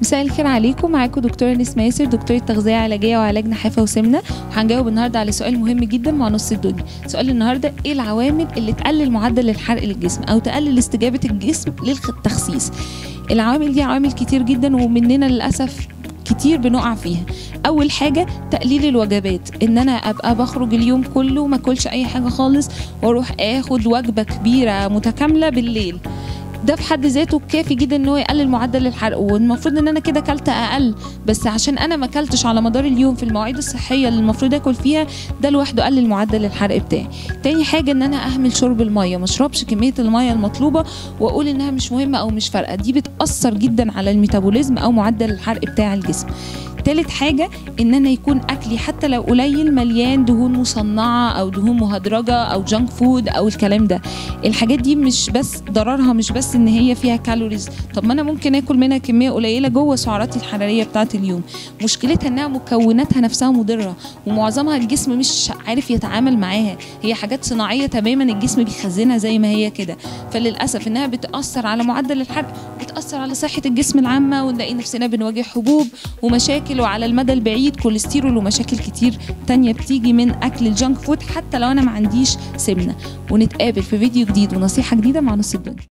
مساء الخير عليكم معاكم دكتوره نسمة ياسر دكتوره تغذيه علاجيه وعلاج نحافه وسمنه وهنجاوب النهارده على سؤال مهم جدا مع نص الدنيا سؤال النهارده ايه العوامل اللي تقلل معدل الحرق للجسم او تقلل استجابه الجسم للتخسيس العوامل دي عوامل كتير جدا ومننا للاسف كتير بنقع فيها اول حاجه تقليل الوجبات ان انا ابقى بخرج اليوم كله ما اكلش اي حاجه خالص واروح اخد وجبه كبيره متكامله بالليل ده في حد ذاته كافي جدا ان هو يقلل معدل الحرق والمفروض ان انا كده اكلت اقل بس عشان انا ما اكلتش على مدار اليوم في المواعيد الصحيه اللي المفروض اكل فيها ده لوحده قلل معدل الحرق بتاعي تاني حاجه ان انا اهمل شرب الميه ما اشربش كميه الميه المطلوبه واقول انها مش مهمه او مش فارقه دي بتاثر جدا على الميتابوليزم او معدل الحرق بتاع الجسم تالت حاجة ان انا يكون اكلي حتى لو قليل مليان دهون مصنعة او دهون مهدرجة او جانك فود او الكلام ده الحاجات دي مش بس ضررها مش بس ان هي فيها كالوريز طب ما انا ممكن اكل منها كمية قليلة جوه سعراتي الحرارية بتاعة اليوم مشكلتها انها مكوناتها نفسها مضرة ومعظمها الجسم مش عارف يتعامل معاها هي حاجات صناعية تماما الجسم بيخزنها زي ما هي كده فللاسف انها بتأثر على معدل الحرق بتأثر على صحة الجسم العامة ونلاقي نفسنا بنواجه حبوب ومشاكل وعلى المدى البعيد كوليسترول ومشاكل كتير تانية بتيجي من أكل الجانك فود حتى لو أنا ما عنديش سمنة ونتقابل في فيديو جديد ونصيحة جديدة مع نص الدنيا